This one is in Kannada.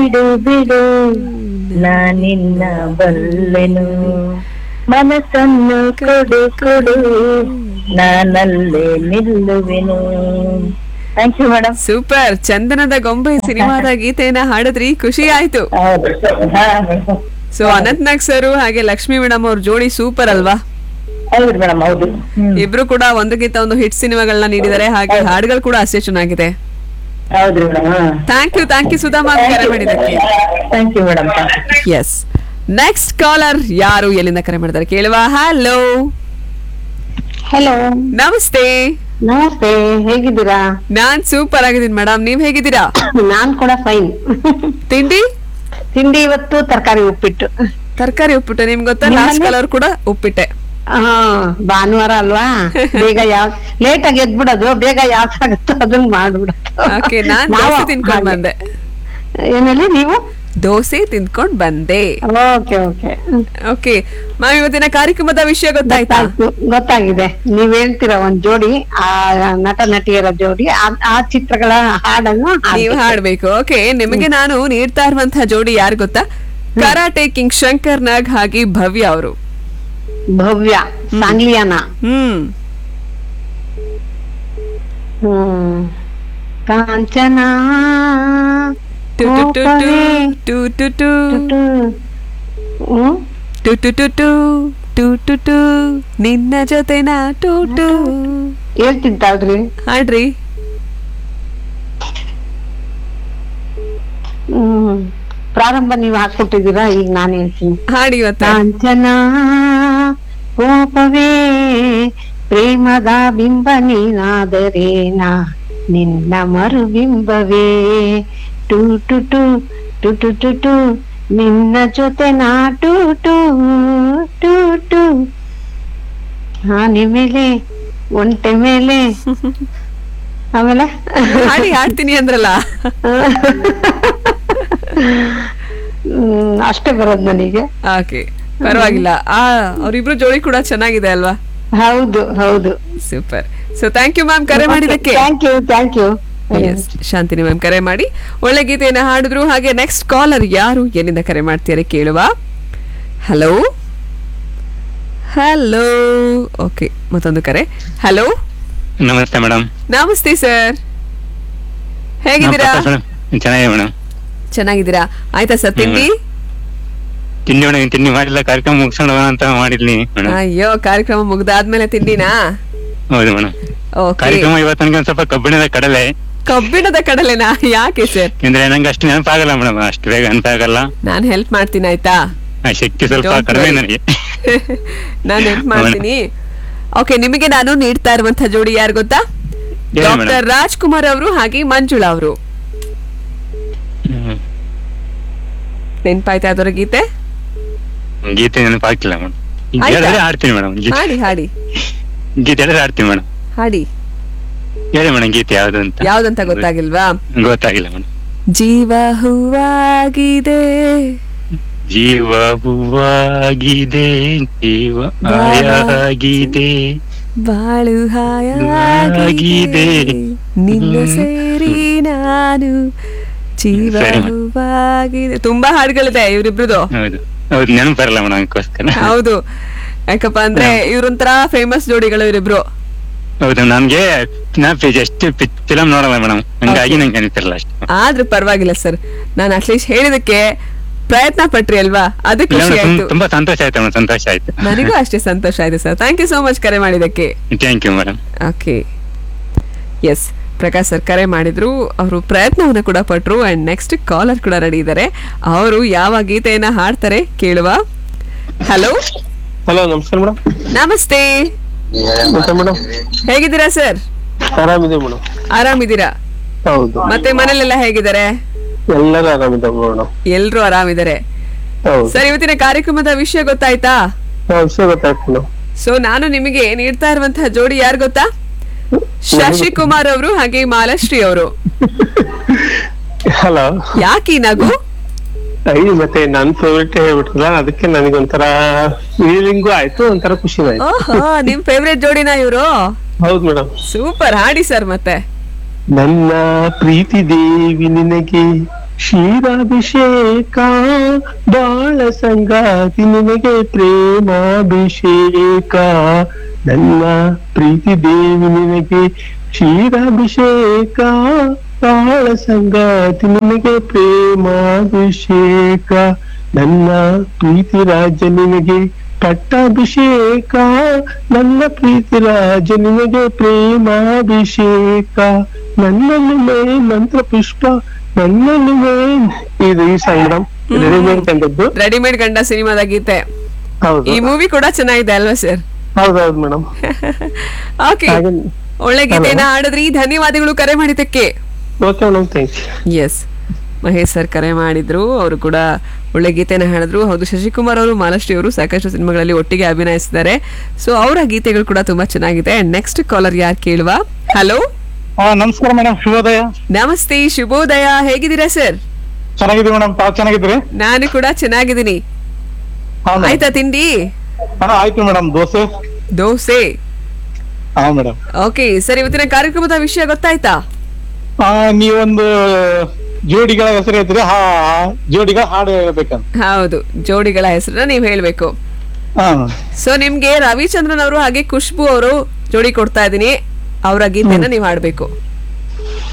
ಬಿಡು ಬಿಡು ನಾನಿನ್ನ ಬಲ್ಲೆನು ಮನಸ್ಸನ್ನು ಕೊಡು ಕೊಡು ನಾನಲ್ಲೇ ನಿಲ್ಲುವೆನು ಥ್ಯಾಂಕ್ ಯು ಮೇಡಮ್ ಸೂಪರ್ ಚಂದನದ ಗೊಂಬೆ ಸಿನಿಮಾದ ಗೀತೆಯನ್ನ ಹಾಡಿದ್ರಿ ಖುಷಿ ಆಯ್ತು ಹೌದು ಹಾ madam so Anant Nag sir ಹಾಗೆ ಲಕ್ಷ್ಮೀ ಮೇಡಮ್ ಅವ್ರ ಜೋಡಿ ಸೂಪರ್ ಅಲ್ವಾ ಹೌದು ಮೇಡಮ್ ಹೌದು ಹ್ಮ್. ಇಬ್ರು ಕೂಡ ಒಂದಕ್ಕಿಂತ ಒಂದು ಹಿಟ್ ಸಿನಿಮಾಗಳನ್ನ ನೀಡಿದ್ದಾರೆ ಹಾಗೆ ಹಾಡುಗಳು ಕೂಡ ಅಷ್ಟೇ ಚೆನ್ನಾಗಿದೆ ಹೌದ್ರಿ ಮೇಡಮ್ ಹಾ thank you thank you Sudhama ಕರೆ ಮಾಡಿದ್ದಕ್ಕೆ thank you madam yes next caller ಯಾರು ಎಲ್ಲಿಂದ ಕರೆ ಮಾಡಿದ್ದಾರೆ ಕೇಳುವ ಹಲೋ ಹಲೋ ನಮಸ್ತೆ ನಮಸ್ತೆ ಹೇಗಿದ್ದೀರಾ ನಾನ್ ಸೂಪರ್ ಆಗಿದ್ದೀನಿ ಮೇಡಮ್ ನೀವ್ ಹೇಗಿದ್ದೀರಾ ನಾನ್ ಕೂಡ ಫೈನ್ ತಿಂಡಿ ತಿಂಡಿ ಇವತ್ತು ತರಕಾರಿ ಉಪ್ಪಿಟ್ಟು ತರಕಾರಿ ಉಪ್ಪಿಟ್ಟು ನಿಮ್ಗೆ ಗೊತ್ತಾ ಲಾಸ್ಟ್ ನಿಮ್ಮಲ್ಲಿ? ಕಲರ್ ಕೂಡ ಉಪ್ಪಿಟ್ಟೆ ಹಾ ಭಾನುವಾರ ಅಲ್ವಾ ಬೇಗ ಯಾವ ಲೇಟ್ ಆಗಿ ಎದ್ಬಿಡೋದು ಬೇಗ ಯಾವ್ದು ಆಗುತ್ತೋ ಅದನ್ನ ಮಾಡ್ಬಿಡೋದು ಓಕೆ ನಾನ್ ನಾವು ದೋಸೆ ತಿನ್ಕೊಂಡ್ ಹಾಗೆ. ಬಂದೆ ಏನ್ ಹೇಳಿ ನೀವು ದೋಸೆ ತಿನ್ಕೊಂಡ್ ಬಂದೆ ಓಕೆ ಓಕೆ ಓಕೆ ಮ್ಯಾಮ್ ಇವತ್ತಿನ ಕಾರ್ಯಕ್ರಮದ ವಿಷಯ ಗೊತ್ತಾಯ್ತಾ ಗೊತ್ತಾಯ್ತು ಗೊತ್ತಾಗಿದೆ ನೀವ್ ಹೇಳ್ತೀರ ಒಂದ್ ಜೋಡಿ ಆ ನಟ ನಟಿಯರ ಜೋಡಿ ಆ- ಆ ಚಿತ್ರಗಳ ಹಾಡನ್ನು ನೀವು ಹಾಡ್ಬೇಕು. ಹಾಡ್ಬೇಕು ಓಕೆ ನಿಮಗೆ ನಾನು ನೀಡ್ತಾ ಇರುವಂತಹ ಜೋಡಿ ಯಾರು ಗೊತ್ತಾ ಕರಾಟೆ ಕಿಂಗ್ ಶಂಕರ್ ನಾಗ್ ಹಾಗೆ ಭವ್ಯ ಅವರು ಭವ್ಯ ಸಾಂಗ್ಲಿಯಾನ ಹ್ಮ್ ಹ್ಮ್ ಕಾಂಚನ ಟು ಟು ಟು ಟು, ಕೋಪವೇ ಟು ಟು ಟು, ಟುಟು. ಹ್ಮ್? ಟು ಟು ಟು ಟು, ಟು ಟು ಟು, ನಿನ್ನ ಜೊತೆ ನಾ ಟು ಟು ಹೇಳ್ತಿದ್ದಾಳ್ರಿ ಹಾಡ್ರಿ ಹ್ಮ್ ಪ್ರಾರಂಭ ನೀವು ಹಾಕೊಟ್ಟಿದ್ದೀರಾ ಈಗ ನಾನು ಹೇಳ್ತೀನಿ ಹಾಡಿ ಇವತ್ತ ಕಾಂಚನ ಕೋಪವೇ ಪ್ರೇಮದ ಬಿಂಬ ನೀನಾದರೇನಾ ನಿನ್ನ ಮರುಬಿಂಬವೇ ಟು ಟು ಟು ಟು ಟು ಟು ಟು ನಿನ್ನ ಜೊತೆ ನಾ ಟು ಟು ಟು ಟು ಹಾನಿ ಮೇಲೆ ಒಂಟೆ ಮೇಲೆ ಆಮೇಲೆ ಹಾಡಿ ಹಾಡ್ತೀನಿ ಅಂದ್ರಲ್ಲ ಹ್ಮ್, ಅಷ್ಟೇ ಬರೋದು ನನಗೆ ಓಕೆ ಪರವಾಗಿಲ್ಲ ಆ ಅವ್ರಿಬ್ರು ಜೋಡಿ ಕೂಡ ಚೆನ್ನಾಗಿದೆ ಅಲ್ವಾ ಹೌದು ಹೌದು super so thank you ma'am ಕರೆ ಮಾಡಿದಕ್ಕೆ thank you thank you Yes, Shantini ma'am ಕರೆ ಮಾಡಿ ಒಳ್ಳೆ ಗೀತೆಯನ್ನ ಹಾಡಿದ್ರು ಹಾಗೆ ನೆಕ್ಸ್ಟ್ ಕಾಲರ್ ಯಾರು ಎಲ್ಲಿಂದ ಕರೆ ಮಾಡ್ತೀರಾ ಕೇಳುವ ಹಲೋ ಹಲೋ ಓಕೆ ಮತ್ತೊಂದು ಕರೆ ಹಲೋ ನಮಸ್ತೆ ಮೇಡಮ್ ನಮಸ್ತೆ ಸರ್ ಹೇಗಿದ್ದೀರಾ ಚೆನ್ನಾಗಿದೆ ಮೇಡಮ್ ಚೆನ್ನಾಗಿದ್ದೀರಾ ಆಯ್ತಾ ಸರ್ ತಿಂಡಿ ತಿಂಡಿ ಮೇಡಮ್ ತಿಂಡಿ ಮಾಡಿಲ್ಲ ಕಾರ್ಯಕ್ರಮ ಮುಗಿಸ್ಕೊಂಡು ಹೋಗೋಣ ಅಂತ ಮಾಡಿರ್ಲಿ ಮೇಡಮ್ ಅಯ್ಯೋ ಕಾರ್ಯಕ್ರಮ ಮುಗ್ದಾದ್ಮೇಲೆ ತಿಂಡಿನಾ ಹೌದು ಮೇಡಮ್ ಓಕೆ ಕಾರ್ಯಕ್ರಮ ಇವತ್ತು ನನಗೆ ಒಂದ್ ಸ್ವಲ್ಪ ಕಬ್ಬಿಣದ ಕಡಲೆ ಕಬ್ಬಿಣದ ಕಡಲೆನಾ ಯಾಕೆ ಸರ್ ಅಂದ್ರೆ ನಂಗೆ ಅಷ್ಟು ನೆನಪಾಗಲ್ಲ ಮೇಡಮ್ ಅಷ್ಟು ಬೇಗ ನೆನಪಾಗಲ್ಲ ನಾನ್ ಹೆಲ್ಪ್ ಮಾಡ್ತೀನಿ ಆಯ್ತಾ ಆ ಶಕ್ತಿ ಸ್ವಲ್ಪ Don't ಕಡಿಮೆ worry. ನನಗೆ ನಾನು ಹೆಲ್ಪ್ ಮಾಡ್ತೀನಿ ಓಕೆ ನಿಮಗೆ ನಾನು ನೀಡ್ತಾ ಇರುವಂತ ಜೋಡಿ ಯಾರು ಗೊತ್ತಾ ಹೇಳಿ ಡಾಕ್ಟರ್ ಮೇಡಮ್ ರಾಜ್ಕುಮಾರ್ ಅವರು ಹಾಗೆ ಮಂಜುಳಾ ಅವರು ಹ್ಮ್. ನೆನ್ಪಾಯ್ತಾ ಅದರ ಗೀತೆ ಗೀತೆ ನೆನಪಾಗ್ತಿಲ್ಲ ಮೇಡಮ್ ಆಯ್ತಾ? ಹೇಳಿದ್ರೆ ಹಾಡ್ತೀನಿ ಮೇಡಮ್ ಹಾಡಿ ಹಾಡಿ ಗೀತೆ ಹೇಳಿದ್ರೆ ಹಾಡ್ತೀನಿ ಮೇಡಮ್ ಹಾಡಿ ಹೇಳಿ ಮೇಡಮ್ ಗೀತೆ ಯಾವ್ದು ಅಂತ ಯಾವ್ದಂತ ಗೊತ್ತಾಗಿಲ್ವಾ ಗೊತ್ತಾಗಿಲ್ಲ ಮೇಡಮ್ ಜೀವ ಹೂವಾಗಿದೆ ಜೀವ ಹೂವಾಗಿದೆ ಜೀವ ಆಯಾಗಿದೆ ಬಾಳು ಹಾಯಾಗಿದೆ ಹಾಯಾಗಿದೆ. ನಿನ್ನ ಸೇರಿ ನಾನು ಜೀವ ಸರಿ ಮೇಡಮ್. ಹೂವಾಗಿದೆ ತುಂಬಾ ಹಾಡುಗಳಿದೆ ಇವರಿಬ್ರದು ಹೌದು ಹೌದು ನೆನಪು ಬರಲ್ಲ ಮೇಡಮ್ ಅದಕ್ಕೋಸ್ಕರ ಹೌದು ಯಾಕಪ್ಪ ಅಂದ್ರೆ ಇವ್ರೊಂಥರ ಫೇಮಸ್ ಜೋಡಿಗಳು ಇವರಿಬ್ರು ಹೌದು ನನ್ಗೆ ನಾ ಜಸ್ಟ್ ಫಿಲಮ್ ನೋಡಲ್ಲ ಮೇಡಮ್ ಹಂಗಾಗಿ ನಂಗೆ ನೆನಪಿರಲ್ಲ ಅಷ್ಟು ಆದ್ರೂ ಪರವಾಗಿಲ್ಲ ಸರ್ ನಾನು ಅಟ್ಲೀಸ್ಟ್ ಹೇಳಿದಕ್ಕೆ ಪ್ರಯತ್ನ ಪಟ್ರಿ ಅಲ್ವಾ ಅದು ಖುಷಿ ಫಿಲಮ್ ಆಯ್ತು ತುಂಬಾ ಸಂತೋಷ ಆಯ್ತು ಮೇಡಮ್ ಸಂತೋಷ ಆಯ್ತು ನನಗೂ ಅಷ್ಟೇ ಸಂತೋಷ ಆಯ್ತು sir thank you so much ಕರೆ ಮಾಡಿದಕ್ಕೆ thank you madam okay yes Prakash sir ಕರೆ ಮಾಡಿದ್ರು ಅವರು ಪ್ರಯತ್ನವನ್ನು ಕೂಡ ಪಟ್ರು ಅಂಡ್ ನೆಕ್ಸ್ಟ್ ಕಾಲರ್ ಕೂಡ ರೆಡಿ ಇದ್ದಾರೆ ಅವರು ಯಾವ ಗೀತೆಯನ್ನ ಹಾಡ್ತಾರೆ ಕೇಳುವ ಹಲೋ ಹಲೋ ನಮಸ್ಕಾರ ಮೇಡಮ್ ನಮಸ್ತೆ ನಮಸ್ತೆ ಮೇಡಮ್ ಹೇಗಿದ್ದೀರಾ ಸರ್ ಆರಾಮಿದೆ ಮೇಡಮ್ ಆರಾಮಿದ್ದೀರಾ ಹೌದು ಮತ್ತೆ ಮನೇಲೆಲ್ಲ ಹೇಗಿದ್ದಾರೆ ಎಲ್ಲರೂ ಆರಾಮಿದೆ ಮೇಡಮ್ ಎಲ್ರು ಆರಾಮಿದ್ದಾರೆ ಹೌದು ಸರ್ ಇವತ್ತಿನ ಕಾರ್ಯಕ್ರಮದ ವಿಷಯ ಗೊತ್ತಾಯ್ತಾ ಹಾ, ವಿಷಯ ಗೊತ್ತಾಯ್ತು ಮೇಡಮ್ ಸೊ ನಾನು ನಿಮಗೆ ನೀಡ್ತಾ ಇರುವಂತಹ ಜೋಡಿ ಯಾರು ಗೊತ್ತಾ ಶಶಿಕುಮಾರ್ ಅವರು ಹಾಗೆ ಮಾಲಾಶ್ರೀ ಅವರು ಹಲೋ ಯಾಕೆ ಈ ನಗು ಐದು ಮತ್ತೆ ನನ್ ಫೇವ್ರೇಟ್ ಹೇಳ್ಬಿಟ್ರಲ್ಲ ಅದಕ್ಕೆ ನನಗೊಂಥರ ಫೀಲಿಂಗು ಆಯ್ತು ಒಂಥರ ಖುಷಿ ಆಯ್ತು ಓಹೋ ನಿಮ್ ಫೇವ್ರೆಟ್ ಜೋಡಿನಾ ಇವರು ಹೌದು ಮೇಡಮ್ ಸೂಪರ್ ಹಾಡಿ ಸರ್ ಮತ್ತೆ ನನ್ನ ಪ್ರೀತಿ ದೇವಿ ನಿನಗೆ ಕ್ಷೀರಾಭಿಷೇಕ ಬಾಳ ಸಂಗಾತಿ ನಿನಗೆ ಪ್ರೇಮಾಭಿಷೇಕ ನನ್ನ ಪ್ರೀತಿ ದೇವಿ ನಿನಗೆ ಕ್ಷೀರಾಭಿಷೇಕ ಬಾಳ ಸಂಗಾತಿ ನಿನಗೆ ಪ್ರೇಮಾಭಿಷೇಕ ನನ್ನ ಪ್ರೀತಿ ರಾಜ ನಿನಗೆ ಪಟ್ಟಾಭಿಷೇಕ ನನ್ನ ಪ್ರೀತಿ ರಾಜ ನಿನಗೆ ಪ್ರೇಮಾಭಿಷೇಕ ನನ್ನಲ್ಲಿ ಮೇ ಮಂತ್ರ ಪುಷ್ಪ ನನ್ನಲ್ಲಿ ಮೇ ಇದು ಈ ಸಾಂಗ್ ಮೇಡಮ್ ರೆಡಿಮೇಡ್ ಕಂಡದ್ದು ರೆಡಿಮೇಡ್ ಗಂಡ ಸಿನಿಮಾದ ಗೀತೆ ಹೌದು ಈ ಮೂವಿ ಕೂಡ ಚೆನ್ನಾಗಿದೆ ಅಲ್ವಾ ಸರ್ ಹೌದೌದು ಮೇಡಮ್ ಓಕೆ ಹಾಗೆ ಒಳ್ಳೆ ಗೀತೆನ ಹಾಡಿದ್ರಿ ಧನ್ಯವಾದಗಳು ಕರೆ ಮಾಡಿದ್ದಕ್ಕೆ okay madam thank you yes Mahesh sir ಕರೆ ಮಾಡಿದ್ರು ಅವರು ಕೂಡ ಒಳ್ಳೆ ಗೀತೆನ ಹಾಡಿದ್ರು ಹೌದು ಶಶಿಕುಮಾರ್ ಅವರು ಮಾಲಾಶ್ರೀ ಅವರು ಸಾಕಷ್ಟು ಸಿನಿಮಾಗಳಲ್ಲಿ ಒಟ್ಟಿಗೆ ಅಭಿನಯಿಸಿದ್ದಾರೆ ಸೊ ಅವರ ಗೀತೆಗಳು ಕೂಡ ತುಂಬಾ ಚೆನ್ನಾಗಿದೆ ನೆಕ್ಸ್ಟ್ ಕಾಲರ್ ಯಾರು ಕೇಳುವ ಹಲೋ ಹಾ ನಮಸ್ಕಾರ ಮೇಡಮ್ ಶುಭೋದಯ ನಮಸ್ತೆ ಶುಭೋದಯ ಹೇಗಿದ್ದೀರಾ ಸರ್ ಚೆನ್ನಾಗಿದ್ದೀವಿ ಮೇಡಮ್ ತಾವ್ ಚೆನ್ನಾಗಿದ್ರಿ ನಾನು ಕೂಡ ಚೆನ್ನಾಗಿದ್ದೀನಿ ಹಾ madam. ಆಯ್ತಾ ತಿಂಡಿ ಹಾ ಆಯ್ತು ಮೇಡಮ್ ದೋಸೆ ದೋಸೆ ಹಾ ಮೇಡಮ್ ಓಕೆ ಸರ್ ಇವತ್ತಿನ ಕಾರ್ಯಕ್ರಮದ ವಿಷಯ ಗೊತ್ತಾಯ್ತಾ ಆ ನೀವೊಂದು ಜೋಡಿಗಳ ಹೆಸರು ಹೇಳ್ತೀರಿ ಹಾ ಜೋಡಿಗಳ ಹಾಡು ಹೇಳ್ಬೇಕಂತ ಹೌದು ಜೋಡಿಗಳ ಹೆಸರನ್ನ ನೀವು ಹೇಳ್ಬೇಕು ಹಾ ಸೊ ನಿಮ್ಗೆ ರವಿಚಂದ್ರನ್ ಅವರು ಹಾಗೆ ಖುಷ್ಬು ಅವರು ಜೋಡಿ ಕೊಡ್ತಾ ಇದೀನಿ ಅವರ ಗೀತೆನ ನೀವು ಹಾಡ್ಬೇಕು